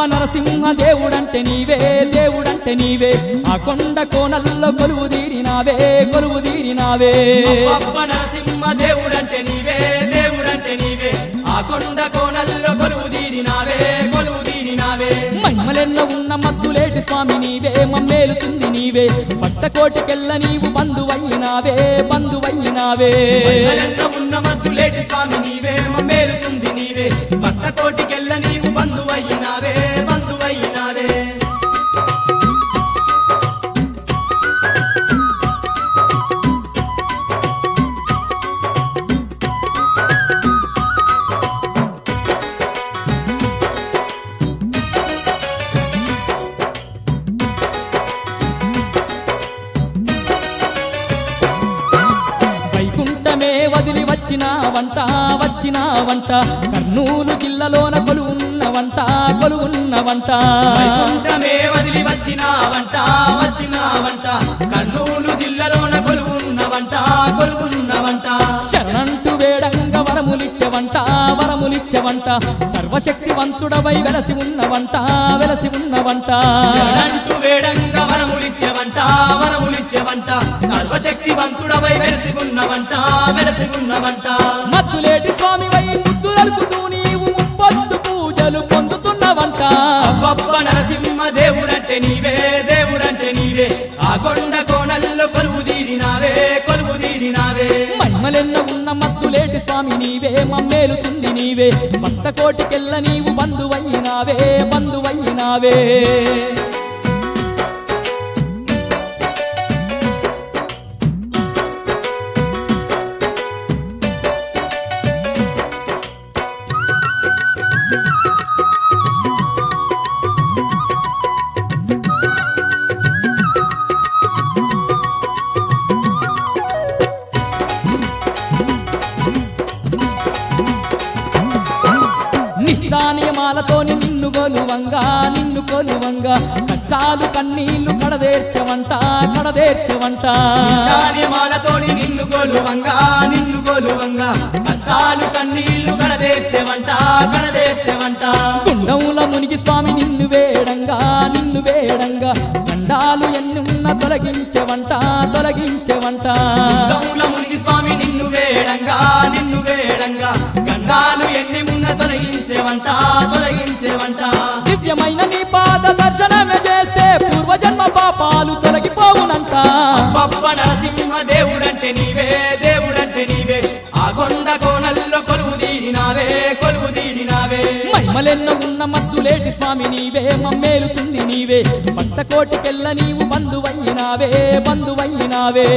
నరసింహ దేవుడంటే నీవే దేవుడంటే నీవే ఆ కొండ కోనల్లో కొలువు తీరినావే కొలువు తీరినావే అబ్బ నరసింహ దేవుడంటే నీవే దేవుడంటే నీవే ఆ కొండ కోనల్లో కొలువు తీరినావే కొలువు తీరినావే మహిమలెన్న ఉన్న మద్దులేటి స్వామి నీవే మమ్మేలుతుంది నీవే పట్టకోటికెళ్ళ నీవు బంధువయ్యినావే బంధువయ్యినావే మహిమలెన్న ఉన్న మద్దులేటి స్వామి నీవే మమ్మేలుతుంది నీవే భక్త కోటికెళ్ళ నీవు బంధువయ్యినావే బంధువయ్యినావే వైకుంఠమే వదిలి వచ్చిన వంట వచ్చిన వంట కర్నూలు జిల్లాలోన కొలువున్న వంట కొలువున్న వంట వైకుంఠమే వదిలి వచ్చినావంట వచ్చినావంట కర్నూలు జిల్లాలోన కొలువున్నవంట కొలువున్నవంట శరణంటు వేడంగా వరములిచ్చవంట వరములిచ్చవంట సర్వశక్తివంతుడవై వెలసి ఉన్నవంట వెలసి ఉన్నవంట శరణంటూ వేడంగా వరములిచ్చేవంట వరములిచ్చేవంట సర్వశక్తివంతుడవై వెలసి ఉన్నవంట వెలసి ఉన్నవంట మద్దులేటి స్వామివై ముద్దులరుకుతూ నీవు ముప్పొద్దు పూజలు పొందుతున్నవంట గొప్ప నరసింహ దేవుడంటే నీవే దేవుడంటే నీవే ఆ కొండ కోనల్లో కొలువు తీరినావే కొలువు తీరినావే మహిమలెన్న ఉన్న మద్దులేటి స్వామి నీవే మమ్మేలుతుంది నీవే భక్త కోటికెళ్ళ నీవు బంధువయ్యినావే బంధువయ్యినావే నిస్తానియమాలతోని నిన్ను కొలువంగా నిన్ను కొలువంగా కష్టాలు కన్నీళ్లు కడదేర్చవంట కడదేర్చవంట మాలతోని నిన్ను గోలువంగా నిన్ను గోలువంగా కష్టాలు కన్నీళ్లు కడదేర్చేవంట కడదేర్చేవంట గుండముల మునిగి స్వామి నిన్ను వేడంగా నిన్ను వేడంగా గండాలు ఎన్నున్న తొలగించవంట తొలగించవంట దమ్ముల మునిగి స్వామి నిన్ను వేడంగా నిన్ను వేడంగా గంగాలు ఎన్ని మున్న తొలగించేవంట తొలగించేవంట దివ్యమైన నీ పాద దర్శనమే చేస్తే పూర్వజన్మ పాపాలు తొలగిపోవునంట గొప్ప నరసింహ దేవుడంటే నీవే దేవుడంటే నీవే ఆ కొండ కోనల్లో కొలువు తీరినావే కొలువు తీరినావే మహిమలెన్న ఉన్న మద్దులేటి స్వామి నీవే మమ్మేలుతుంది నీవే భక్త కోటికెళ్ళ నీవు బంధువయ్యినావే బంధువయ్యినావే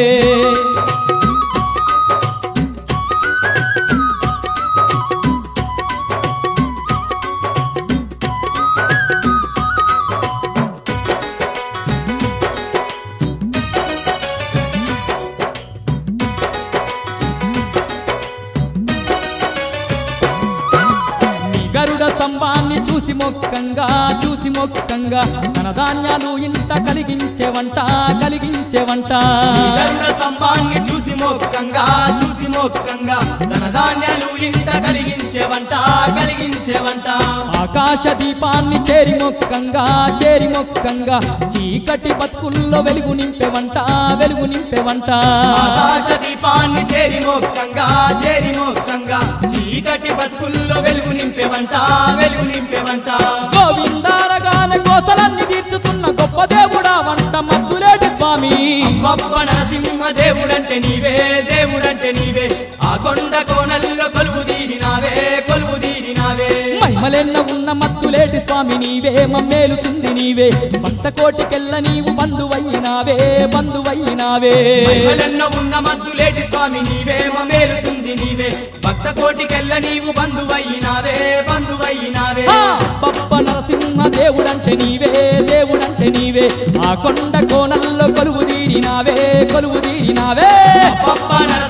నీ గరుడ స్తంభాన్ని చూసి మొక్కంగా చూసి మొక్కంగా తన ధాన్యాలు ఇంత కలిగించేవంట కలిగించేవంట గరుడ స్తంభాన్ని చూసి మోక్కంగా చూసి మోక్కంగా ధన ధాన్యాలు ఇంట కలిగించేవంట కలిగించేవంట ఆకాశ దీపాన్ని చేరి మొక్కంగా చేరి మొక్కంగా చీకటి బతుకుల్లో వెలుగు నింపెవంట వెలుగు నింపెవంట ఆకాశ దీపాన్ని చేరి మోక్కంగా చేరి మోక్కంగా చీకటి బతుకుల్లో వెలుగు నింపేవంట వెలుగు నింపేవంట గోవిందారగాన కోసలన్నీ తీర్చుతున్న గొప్ప దేవుడా వంట మద్దులేటి స్వామి గొప్ప నరసింహ దేవుడంటే నీవే దేవుడంటే నీవే ఆ కొండ కోనల్లో కొలువు తీరినావే కొలువు తీరినావే మహిమలెన్న ఉన్న మత్తులేటి స్వామి నీవే మమ్మేలుతుంది నీవే భక్త కోటికెళ్ళ నీవు బంధువయ్యినావే బంధువయ్యినావే మహిమలెన్న ఉన్న మద్దులేటి స్వామి నీవే మమేలుతుంది నీవే భక్త కోటికెళ్ళ నీవు బంధువయ్యినావే బంధువయ్యినావే ఆ, బప్ప నరసింహ దేవుడంటే నీవే దేవుడంటే నీవే ఆ కొండ కోనల్లో కొలువు తీరినావే కొలువు తీరినావే గొప్ప నరసింహ